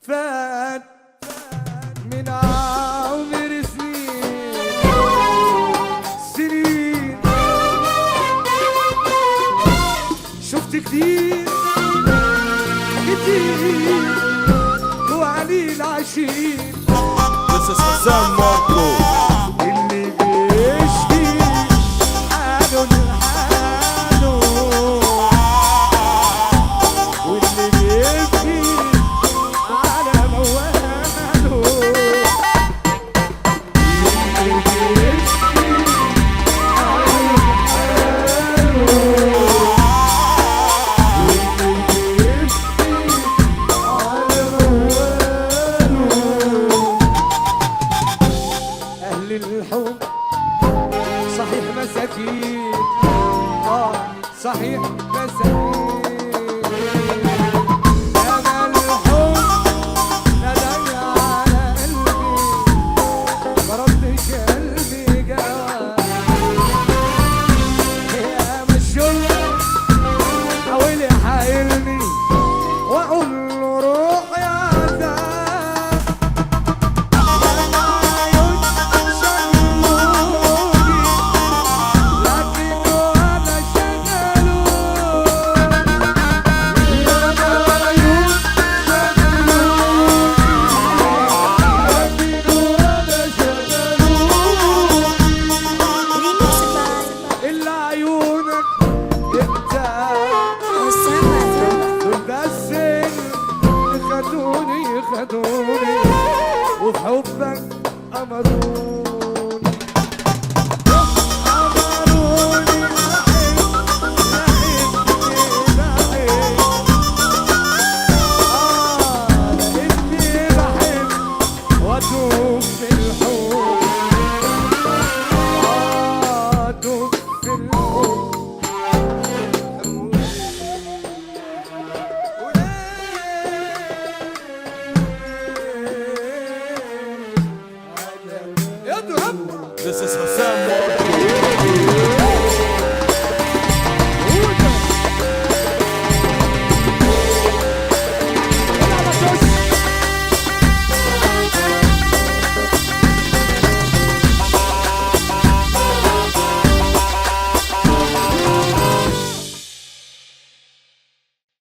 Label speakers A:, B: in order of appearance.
A: فات من عمر سنين سنين شفت كتير كتير وعلي العشير
B: This is Hassan Marco.
A: اللي بيشكي حاله لحاله واللي بيبكي على مواله اللي بيشكي حاله لحاله واللي بيبكي على مواله أهل الحب صحيح مساكين آه صحيح مساكين أنا الحب ندى على قلبي ما ردش قلبي جواب يا مشوق حاول يحايلني وأقول له روح يا زاد
C: Remix by
A: إلا عيونك انت
C: Hassan Marco.
A: دول بس اللي خدوني خدوني وفي حبك أمروني أمروني لحقني لحقني آه لقيتني بحب وأدوب في الحب آه أدوب في الحب
B: This is Hassan Marco.